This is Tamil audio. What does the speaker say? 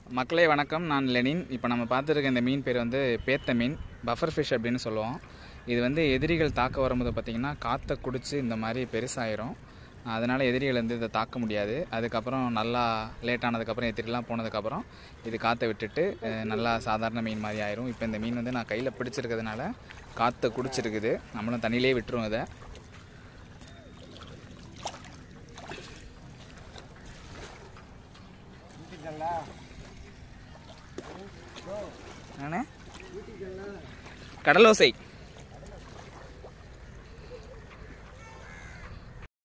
மக்களே வணக்கம் நான் லெனின் இப்போ நம்ம பார்த்துருக்க இந்த மீன் பேர் வந்து பேத்த மீன் பஃபர் ஃபிஷ் அப்படின்னு சொல்லுவோம் இது வந்து எதிரிகள் தாக்க வரும்போது பார்த்திங்கன்னா காற்றை குடிச்சு இந்த மாதிரி பெருசாயிரும் அதனால் எதிரிகள் வந்து இதை தாக்க முடியாது அதுக்கப்புறம் நல்லா லேட் ஆனதுக்கப்புறம் எதிரிலாம் போனதுக்கப்புறம் இது காற்றை விட்டுட்டு அஹ், நல்லா சாதாரண மீன் மாதிரி ஆயிரும் இப்போ இந்த மீன் வந்து நான் கையில் பிடிச்சிருக்கிறதுனால காற்றை குடிச்சிருக்குது நம்மளும் தண்ணியிலே விட்டுருவோம் இதை நானே கடலோசை